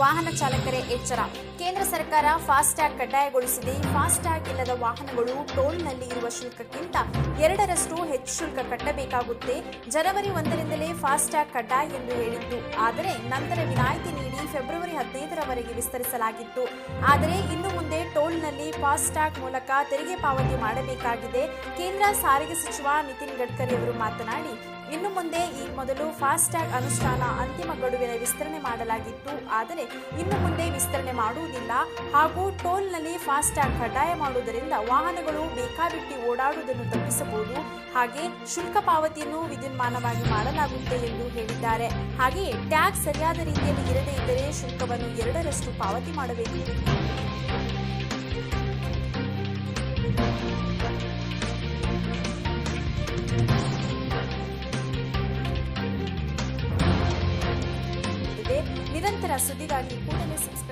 ವಾಹನ ಚಾಲಕರೇ ಎಚ್ಚರ ಕೇಂದ್ರ ಸರ್ಕಾರ ಫಾಸ್ಟ್ಯಾಗ್ ಕಡ್ಡಾಯಗೊಳಿಸಿದೆ ಫಾಸ್ಟ್ಯಾಗ್ ಇಲ್ಲದ ವಾಹನಗಳು ಟೋಲ್ನಲ್ಲಿ ಇರುವ ಶುಲ್ಕಕ್ಕಿಂತ ಎರಡರಷ್ಟು ಹೆಚ್ಚು ಶುಲ್ಕ ಕಟ್ಟಬೇಕಾಗುತ್ತೆ ಜನವರಿ ಒಂದರಿಂದಲೇ ಫಾಸ್ಟ್ಯಾಗ್ ಕಡ್ಡಾಯ ಎಂದು ಹೇಳಿತ್ತು ಆದರೆ ನಂತರ ವಿನಾಯಿತಿ ನೀಡಿ ಫೆಬ್ರವರಿ ಹದಿನೈದರವರೆಗೆ ವಿಸ್ತರಿಸಲಾಗಿತ್ತು ಆದರೆ ಇನ್ನು ಮುಂದೆ ಟೋಲ್ನಲ್ಲಿ ಫಾಸ್ಟ್ಯಾಗ್ ಮೂಲಕ ತೆರಿಗೆ ಪಾವತಿ ಮಾಡಬೇಕಾಗಿದೆ ಕೇಂದ್ರ ಸಾರಿಗೆ ಸಚಿವ ನಿತಿನ್ ಗಡ್ಕರಿ ಅವರು ಮಾತನಾಡಿ ಇನ್ನು ಮುಂದೆ ಈ ಮೊದಲು ಫಾಸ್ಟ್ಯಾಗ್ ಅನುಷ್ಠಾನ ಅಂತಿಮ ಗಡುವಿನ ವಿಸ್ತರಣೆ ಮಾಡಲಾಗಿತ್ತು ಆದರೆ ಇನ್ನು ಮುಂದೆ ವಿಸ್ತರಣೆ ಮಾಡುವುದಿಲ್ಲ ಹಾಗೂ ಟೋಲ್ನಲ್ಲಿ ಫಾಸ್ಟ್ಯಾಗ್ ಕಡ್ಡಾಯ ಮಾಡುವುದರಿಂದ ವಾಹನಗಳು ಬೇಕಾಬಿಟ್ಟಿ ಓಡಾಡುವುದನ್ನು ತಪ್ಪಿಸಬಹುದು ಹಾಗೆ ಶುಲ್ಕ ಪಾವತಿಯನ್ನು ವಿದ್ಯುನ್ಮಾನವಾಗಿ ಮಾಡಲಾಗುತ್ತೆ ಎಂದು ಹೇಳಿದ್ದಾರೆ ಹಾಗೆಯೇ ಟ್ಯಾಗ್ ಸರಿಯಾದ ರೀತಿಯಲ್ಲಿ ಇರದೇ ಇದ್ದರೆ ಶುಲ್ಕವನ್ನು ಎರಡರಷ್ಟು ಪಾವತಿ ಮಾಡಬೇಕು ಇದೆ ನಿರಂತರ ಸುದ್ದಿಗಾಗಿ ಕೂಡಲೇ ಸಬ್ಸ್ಕ್ರೈಬ್